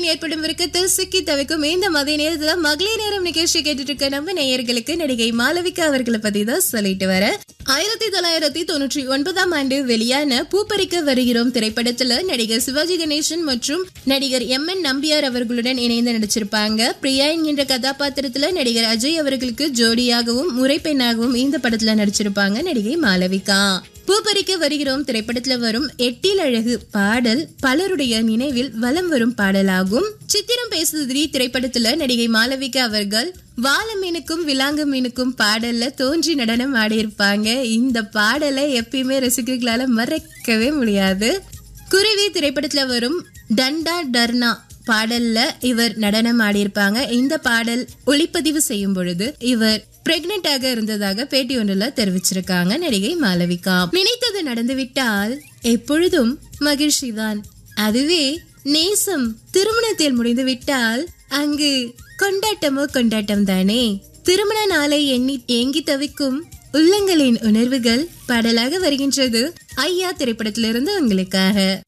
ஏற்படும் விருக்கத்தில் சிக்கி தவிக்கும் இந்த மதிய நேரத்துல மகளிர் நேரம் நிகழ்ச்சி கேட்டுட்டு இருக்க நம்ம நேயர்களுக்கு நடிகை மாளவிகா அவர்களை பத்தி தான் சொல்லிட்டு வர ஆயிரத்தி தொள்ளாயிரத்தி தொண்ணூற்றி ஒன்பதாம் ஆண்டு வெளியான பூப்பறிக்க வருகிறோம் திரைப்படத்துல நடிகர் சிவாஜி கணேசன் மற்றும் நடிகர் எம் என் நம்பியார் அவர்களுடன் இணைந்து நடிச்சிருப்பாங்க பிரியா என்கின்ற கதாபாத்திரத்துல நடிகர் அஜய் அவர்களுக்கு ஜோடியாகவும் முறைப்பெண்ணாகவும் இந்த படத்துல நடிச்சிருப்பாங்க நடிகை மாளவிகா பூப்பறிக்க வருகிறோம் திரைப்படத்துல வரும் எட்டில் அழகு பாடல் பலருடைய நினைவில் வலம் வரும் பாடலாகும் சித்திரம் பேசுதிரி திரைப்படத்துல நடிகை மாளவிகா அவர்கள் வாழ மீனுக்கும் விலாங்கு மீனுக்கும் பாடல்ல தோன்றி நடனம் ஆடியிருப்பாங்க இந்த பாடலை எப்பயுமே ரசிகர்களால மறக்கவே முடியாது குருவி திரைப்படத்துல வரும் டண்டா டர்னா பாடல்ல இவர் நடனம் ஆடியிருப்பாங்க இந்த பாடல் ஒளிப்பதிவு செய்யும் பொழுது இவர் பிரெக்னென்டாக இருந்ததாக பேட்டி ஒன்றுல தெரிவிச்சிருக்காங்க நடிகை மாளவிகா நினைத்தது நடந்துவிட்டால் எப்பொழுதும் மகிழ்ச்சிதான் அதுவே நேசம் திருமணத்தில் முடிந்துவிட்டால் அங்கு கொண்டாட்டமோ கொண்டாட்டம் தானே திருமண நாளை எண்ணி ஏங்கி தவிக்கும் உள்ளங்களின் உணர்வுகள் பாடலாக வருகின்றது ஐயா திரைப்படத்திலிருந்து உங்களுக்காக